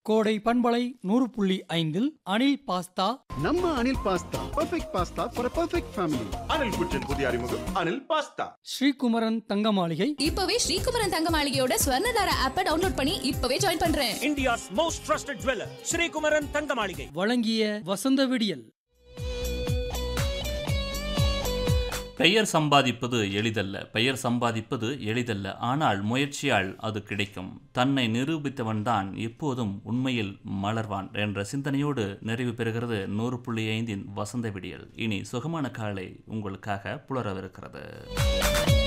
கோடை பண்பலை நூறு புள்ளி ஐந்தில் அனில் பாஸ்தா நம்ம Anil pasta perfect pasta for perfect family Anil குற்றின் புதிய அறிமுகம் அனில் பாஸ்தா ஸ்ரீகுமரன் தங்க மாளிகை இப்பவே ஸ்ரீகுமரன் தங்க மாளிகையோட ஸ்வர்ணதார ஆப்பை டவுன்லோட் பண்ணி இப்பவே ஜாயின் பண்றேன் India's most trusted jeweler, Sri Kumaran Tangamalige. வழங்கிய வசந்த விடியல் பெயர் சம்பாதிப்பது எளிதல்ல பெயர் சம்பாதிப்பது எளிதல்ல ஆனால் முயற்சியால் அது கிடைக்கும் தன்னை நிரூபித்தவன்தான் எப்போதும் உண்மையில் மலர்வான் என்ற சிந்தனையோடு நிறைவு பெறுகிறது நூறு புள்ளி ஐந்தின் வசந்த விடியல் இனி சுகமான காலை உங்களுக்காக புலரவிருக்கிறது